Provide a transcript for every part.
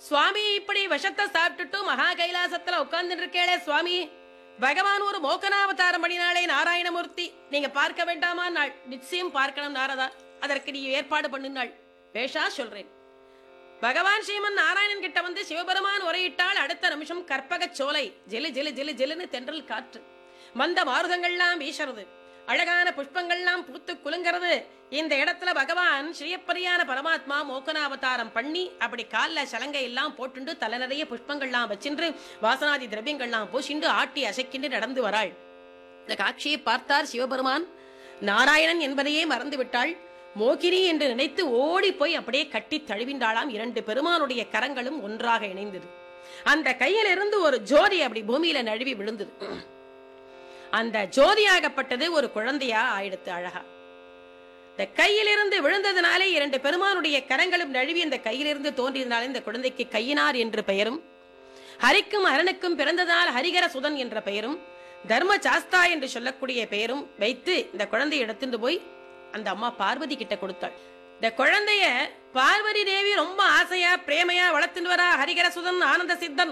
சுவாமி இப்படி விஷத்தை சாப்பிட்டுட்டு மகா கைலாசத்துல உட்கார்ந்து இருக்கேளே சுவாமி பகவான் ஒரு மோகனாவதாரம் பண்ணினாலே நாராயணமூர்த்தி நீங்க பார்க்க வேண்டாமா நாள் நிச்சயம் பார்க்கணும் நாரதா அதற்கு நீ ஏற்பாடு பண்ணுனாள் பேஷா சொல்றேன் பகவான் ஸ்ரீமன் நாராயணன் கிட்ட வந்து சிவபெருமான் உரையிட்டால் அடுத்த நிமிஷம் கற்பக சோலை ஜெலு ஜெலு ஜெலு ஜெலுன்னு தென்றல் காற்று மந்த மாருதங்கள்லாம் வீசுறது அழகான புஷ்பங்கள்லாம் பூத்து குலுங்கிறது இந்த இடத்துல பகவான் ஸ்ரீயப்பரியான பரமாத்மா மோகனாவதாரம் பண்ணி அப்படி கால்ல சலங்கை எல்லாம் போட்டுண்டு தலை நிறைய புஷ்பங்கள்லாம் வச்சின்று வாசனாதி திரவியங்கள்லாம் பூசிண்டு ஆட்டி அசைக்கிண்டு நடந்து வராள் இந்த காட்சியை பார்த்தார் சிவபெருமான் நாராயணன் என்பதையே மறந்து விட்டாள் மோகினி என்று நினைத்து ஓடி போய் அப்படியே கட்டி தழுவிண்டாளாம் இரண்டு பெருமானுடைய கரங்களும் ஒன்றாக இணைந்தது அந்த கையிலிருந்து ஒரு ஜோதி அப்படி பூமியில நழுவி விழுந்தது அந்த ஜோதியாகப்பட்டது ஒரு குழந்தையா ஆயிடுத்து அழகா இந்த கையிலிருந்து விழுந்ததினாலே இரண்டு பெருமானுடைய கரங்களும் நழுவி இந்த கையிலிருந்து தோன்றியதனாலே இந்த குழந்தைக்கு கையினார் என்று பெயரும் ஹரிக்கும் அரணுக்கும் பிறந்ததால் ஹரிகர சுதன் என்ற பெயரும் தர்ம சாஸ்தா என்று சொல்லக்கூடிய பெயரும் வைத்து இந்த குழந்தையை எடுத்துட்டு போய் அந்த அம்மா பார்வதி கிட்ட கொடுத்தாள் இந்த குழந்தைய பார்வதி தேவி ரொம்ப ஆசையா பிரேமையா வளர்த்துட்டு வரா ஹரிகர சுதன் ஆனந்த சித்தன்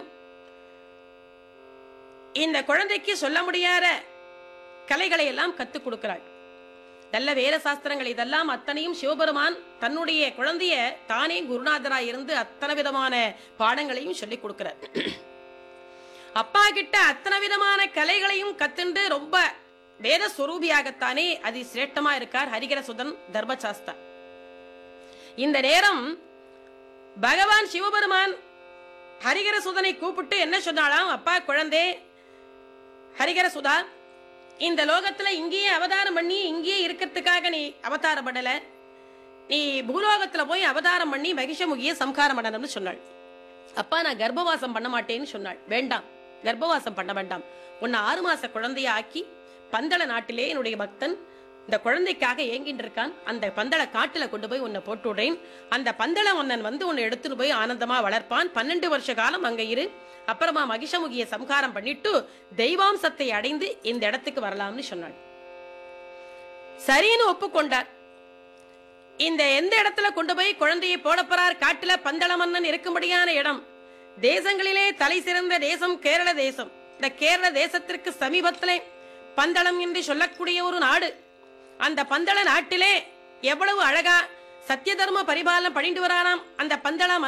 இந்த குழந்தைக்கு சொல்ல முடியாத கலைகளை எல்லாம் கத்துக் கொடுக்கிறாள் நல்ல வேத சாஸ்திரங்கள் இதெல்லாம் அத்தனையும் சிவபெருமான் தன்னுடைய குழந்தைய தானே குருநாதராய் இருந்து அத்தனை விதமான பாடங்களையும் சொல்லிக் கொடுக்கிறார் அப்பா கிட்ட அத்தனை விதமான கலைகளையும் கத்துண்டு ரொம்ப வேத சுரூபியாகத்தானே அதி சிரேஷ்டமா இருக்கார் ஹரிகர சுதன் தர்மசாஸ்தா இந்த நேரம் பகவான் சிவபெருமான் ஹரிகர சுதனை கூப்பிட்டு என்ன சொன்னாலாம் அப்பா குழந்தை ஹரிகர சுதா இந்த லோகத்துல இங்கேயே அவதாரம் பண்ணி இங்கேயே இருக்கிறதுக்காக நீ அவதாரம் பண்ணல நீ பூலோகத்துல போய் அவதாரம் பண்ணி மகிஷமுகிய சம்காரம் பண்ணணும்னு சொன்னாள் அப்பா நான் கர்ப்பவாசம் பண்ண மாட்டேன்னு சொன்னாள் வேண்டாம் கர்ப்பவாசம் பண்ண வேண்டாம் உன்னை ஆறு மாச குழந்தைய ஆக்கி பந்தள நாட்டிலே என்னுடைய பக்தன் இந்த குழந்தைக்காக ஏங்கிட்டு இருக்கான் அந்த பந்தள காட்டுல கொண்டு போய் உன்னை போட்டு விடுறேன் அந்த பந்தள மன்னன் வந்து உன்னை எடுத்துட்டு போய் ஆனந்தமா வளர்ப்பான் பன்னெண்டு வருஷ காலம் அங்க இரு அப்புறமா மகிஷமுகிய சம்காரம் பண்ணிட்டு தெய்வாம்சத்தை அடைந்து இந்த இடத்துக்கு வரலாம்னு சொன்னாள் சரின்னு ஒப்புக்கொண்டார் இந்த எந்த இடத்துல கொண்டு போய் குழந்தையை போடப்போறார் காட்டுல பந்தள மன்னன் இருக்கும்படியான இடம் தேசங்களிலே தலை சிறந்த தேசம் கேரள தேசம் இந்த கேரள தேசத்திற்கு சமீபத்திலே பந்தளம் என்று சொல்லக்கூடிய ஒரு நாடு அந்த பந்தள நாட்டிலே எவ்வளவு அழகா சத்திய தர்ம பரிபாலனம் பண்ணிட்டு வரானாம் அந்த பந்தள